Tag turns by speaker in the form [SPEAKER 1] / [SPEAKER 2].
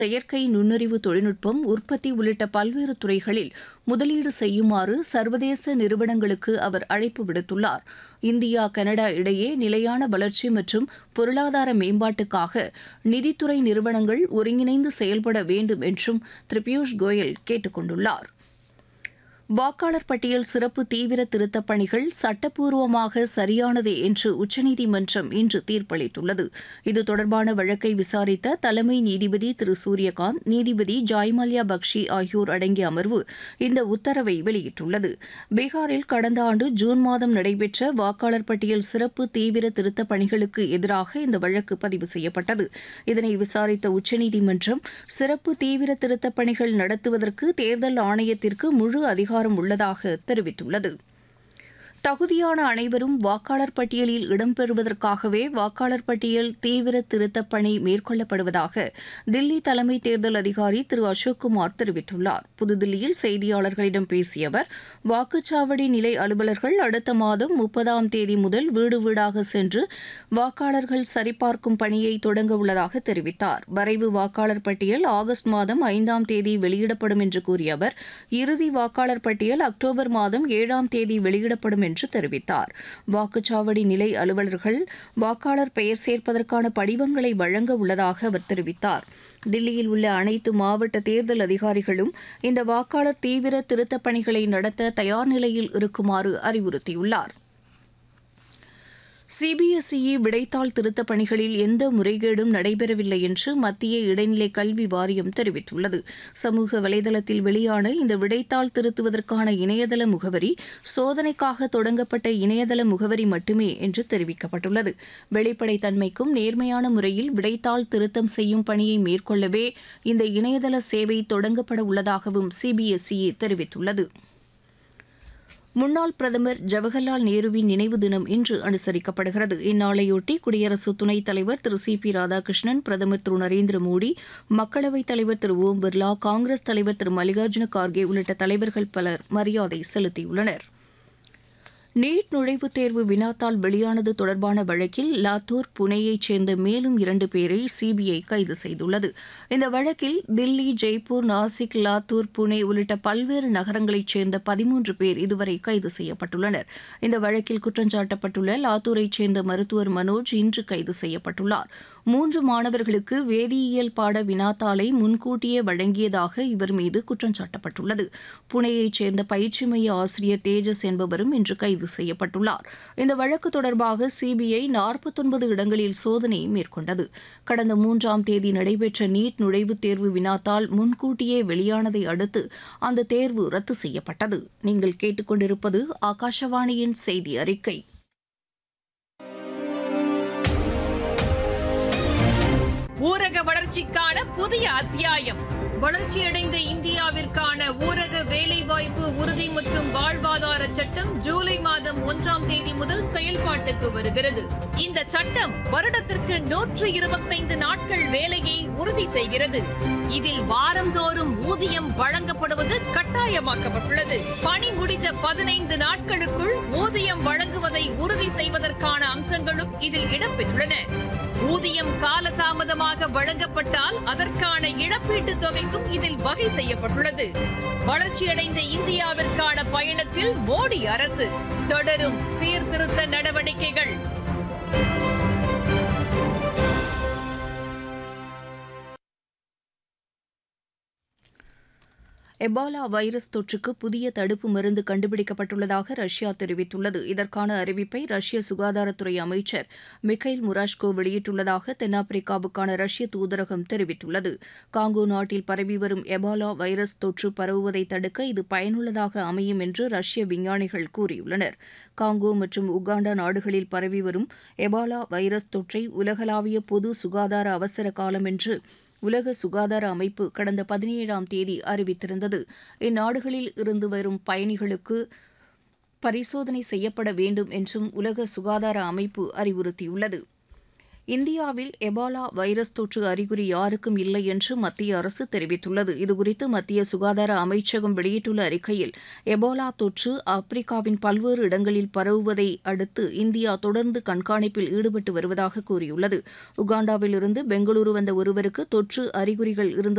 [SPEAKER 1] செயற்கை நுண்ணறிவு தொழில்நுட்பம் உற்பத்தி உள்ளிட்ட பல்வேறு துறைகளில் முதலீடு செய்யுமாறு சர்வதேச நிறுவனங்களுக்கு அவர் அழைப்பு விடுத்துள்ளார் இந்தியா கனடா இடையே நிலையான வளர்ச்சி மற்றும் பொருளாதார மேம்பாட்டுக்காக நிதித்துறை நிறுவனங்கள் ஒருங்கிணைந்து செயல்பட வேண்டும் என்றும் திரு பியூஷ் கோயல் கேட்டுக் கொண்டுள்ளார் வாக்காளர் பட்டியல் சிறப்பு தீவிர திருத்தப் பணிகள் சட்டப்பூர்வமாக சரியானதே என்று உச்சநீதிமன்றம் இன்று தீர்ப்பளித்துள்ளது இது தொடர்பான வழக்கை விசாரித்த தலைமை நீதிபதி திரு சூரியகாந்த் நீதிபதி ஜாய்மல்யா பக்ஷி ஆகியோர் அடங்கிய அமர்வு இந்த உத்தரவை வெளியிட்டுள்ளது பீகாரில் கடந்த ஆண்டு ஜூன் மாதம் நடைபெற்ற வாக்காளர் பட்டியல் சிறப்பு தீவிர திருத்தப் பணிகளுக்கு எதிராக இந்த வழக்கு பதிவு செய்யப்பட்டது இதனை விசாரித்த உச்சநீதிமன்றம் சிறப்பு தீவிர திருத்தப் பணிகள் நடத்துவதற்கு தேர்தல் ஆணையத்திற்கு முழு அதிகாரம் உள்ளதாக தெரிவித்துள்ளது தகுதியான அனைவரும் வாக்காளர் பட்டியலில் இடம்பெறுவதற்காகவே வாக்காளர் பட்டியல் தீவிர திருத்தப் பணி மேற்கொள்ளப்படுவதாக தில்லி தலைமை தேர்தல் அதிகாரி திரு அசோக்குமார் தெரிவித்துள்ளார் புதுதில்லியில் செய்தியாளர்களிடம் பேசிய அவர் வாக்குச்சாவடி நிலை அலுவலர்கள் அடுத்த மாதம் முப்பதாம் தேதி முதல் வீடு வீடாக சென்று வாக்காளர்கள் சரிபார்க்கும் பணியை தொடங்க உள்ளதாக தெரிவித்தார் வரைவு வாக்காளர் பட்டியல் ஆகஸ்ட் மாதம் ஐந்தாம் தேதி வெளியிடப்படும் என்று கூறிய அவர் இறுதி வாக்காளர் பட்டியல் அக்டோபர் மாதம் ஏழாம் தேதி வெளியிடப்படும் என்று தெரிவித்தார் வாக்குச்சாவடி நிலை அலுவலர்கள் வாக்காளர் பெயர் சேர்ப்பதற்கான படிவங்களை வழங்க உள்ளதாக அவர் தெரிவித்தார் தில்லியில் உள்ள அனைத்து மாவட்ட தேர்தல் அதிகாரிகளும் இந்த வாக்காளர் தீவிர திருத்தப் பணிகளை நடத்த தயார் நிலையில் இருக்குமாறு அறிவுறுத்தியுள்ளார் சிபிஎஸ்இ விடைத்தாள் திருத்தப் பணிகளில் எந்த முறைகேடும் நடைபெறவில்லை என்று மத்திய இடைநிலை கல்வி வாரியம் தெரிவித்துள்ளது சமூக வலைதளத்தில் வெளியான இந்த விடைத்தாள் திருத்துவதற்கான இணையதள முகவரி சோதனைக்காக தொடங்கப்பட்ட இணையதள முகவரி மட்டுமே என்று தெரிவிக்கப்பட்டுள்ளது வெளிப்படைத்தன்மைக்கும் நேர்மையான முறையில் விடைத்தாள் திருத்தம் செய்யும் பணியை மேற்கொள்ளவே இந்த இணையதள சேவை தொடங்கப்பட உள்ளதாகவும் சிபிஎஸ்இ தெரிவித்துள்ளது முன்னாள் பிரதமர் ஜவஹர்லால் நேருவின் நினைவு தினம் இன்று அனுசரிக்கப்படுகிறது இந்நாளையொட்டி குடியரசு துணைத் தலைவர் திரு சி பி ராதாகிருஷ்ணன் பிரதமர் திரு நரேந்திர மோடி மக்களவைத் தலைவர் திரு ஓம் பிர்லா காங்கிரஸ் தலைவர் திரு மல்லிகார்ஜுன கார்கே உள்ளிட்ட தலைவர்கள் பலர் மரியாதை செலுத்தியுள்ளனர் நீட் நுழைவுத் தேர்வு வினாத்தாள் வெளியானது தொடர்பான வழக்கில் லாத்தூர் புனேயைச் சேர்ந்த மேலும் இரண்டு பேரை சிபிஐ கைது செய்துள்ளது இந்த வழக்கில் தில்லி ஜெய்ப்பூர் நாசிக் லாத்தூர் புனே உள்ளிட்ட பல்வேறு நகரங்களைச் சேர்ந்த பதிமூன்று பேர் இதுவரை கைது செய்யப்பட்டுள்ளனர் இந்த வழக்கில் குற்றஞ்சாட்டப்பட்டுள்ள லாத்தூரைச் சேர்ந்த மருத்துவர் மனோஜ் இன்று கைது செய்யப்பட்டுள்ளார் மூன்று மாணவர்களுக்கு வேதியியல் பாட வினாத்தாளை முன்கூட்டியே வழங்கியதாக இவர் மீது குற்றஞ்சாட்டப்பட்டுள்ளது புனேயைச் சேர்ந்த பயிற்சி மைய ஆசிரியர் தேஜஸ் என்பவரும் இன்று கைது செய்யப்பட்டுள்ளார் இந்த வழக்கு தொடர்பாக சிபிஐ நாற்பத்தொன்பது இடங்களில் சோதனை மேற்கொண்டது கடந்த மூன்றாம் தேதி நடைபெற்ற நீட் நுழைவுத் தேர்வு வினாத்தால் முன்கூட்டியே வெளியானதை அடுத்து அந்த தேர்வு ரத்து செய்யப்பட்டது நீங்கள் கேட்டுக்கொண்டிருப்பது ஆகாஷவாணியின் செய்தி அறிக்கை
[SPEAKER 2] ஊரக வளர்ச்சிக்கான புதிய அத்தியாயம் வளர்ச்சியடைந்த இந்தியாவிற்கான ஊரக வேலைவாய்ப்பு உறுதி மற்றும் வாழ்வாதார சட்டம் ஜூலை மாதம் ஒன்றாம் தேதி முதல் செயல்பாட்டுக்கு வருகிறது இந்த சட்டம் வருடத்திற்கு நூற்று இருபத்தைந்து நாட்கள் வேலையை உறுதி செய்கிறது இதில் வாரந்தோறும் ஊதியம் வழங்கப்படுவது கட்டாயமாக்கப்பட்டுள்ளது பணி முடிந்த பதினைந்து நாட்களுக்குள் ஊதியம் வழங்குவதை உறுதி செய்வதற்கான அம்சங்களும் இதில் இடம்பெற்றுள்ளன ஊதியம் காலதாமதமாக வழங்கப்பட்டால் அதற்கான இழப்பீட்டுத் தொகைக்கும் இதில் வகை செய்யப்பட்டுள்ளது வளர்ச்சியடைந்த இந்தியாவிற்கான பயணத்தில் மோடி அரசு தொடரும் சீர்திருத்த நடவடிக்கைகள்
[SPEAKER 1] எபாலா வைரஸ் தொற்றுக்கு புதிய தடுப்பு மருந்து கண்டுபிடிக்கப்பட்டுள்ளதாக ரஷ்யா தெரிவித்துள்ளது இதற்கான அறிவிப்பை ரஷ்ய சுகாதாரத்துறை அமைச்சர் மிகைல் முராஷ்கோ வெளியிட்டுள்ளதாக தென்னாப்பிரிக்காவுக்கான ரஷ்ய தூதரகம் தெரிவித்துள்ளது காங்கோ நாட்டில் பரவி வரும் எபாலா வைரஸ் தொற்று பரவுவதை தடுக்க இது பயனுள்ளதாக அமையும் என்று ரஷ்ய விஞ்ஞானிகள் கூறியுள்ளனர் காங்கோ மற்றும் உகாண்டா நாடுகளில் பரவி வரும் எபாலா வைரஸ் தொற்றை உலகளாவிய பொது சுகாதார அவசர காலம் என்று உலக சுகாதார அமைப்பு கடந்த பதினேழாம் தேதி அறிவித்திருந்தது இந்நாடுகளில் இருந்து வரும் பயணிகளுக்கு பரிசோதனை செய்யப்பட வேண்டும் என்றும் உலக சுகாதார அமைப்பு அறிவுறுத்தியுள்ளது இந்தியாவில் எபாலா வைரஸ் தொற்று அறிகுறி யாருக்கும் இல்லை என்று மத்திய அரசு தெரிவித்துள்ளது இதுகுறித்து மத்திய சுகாதார அமைச்சகம் வெளியிட்டுள்ள அறிக்கையில் எபோலா தொற்று ஆப்பிரிக்காவின் பல்வேறு இடங்களில் பரவுவதை அடுத்து இந்தியா தொடர்ந்து கண்காணிப்பில் ஈடுபட்டு வருவதாக கூறியுள்ளது உகாண்டாவில் இருந்து பெங்களூரு வந்த ஒருவருக்கு தொற்று அறிகுறிகள் இருந்த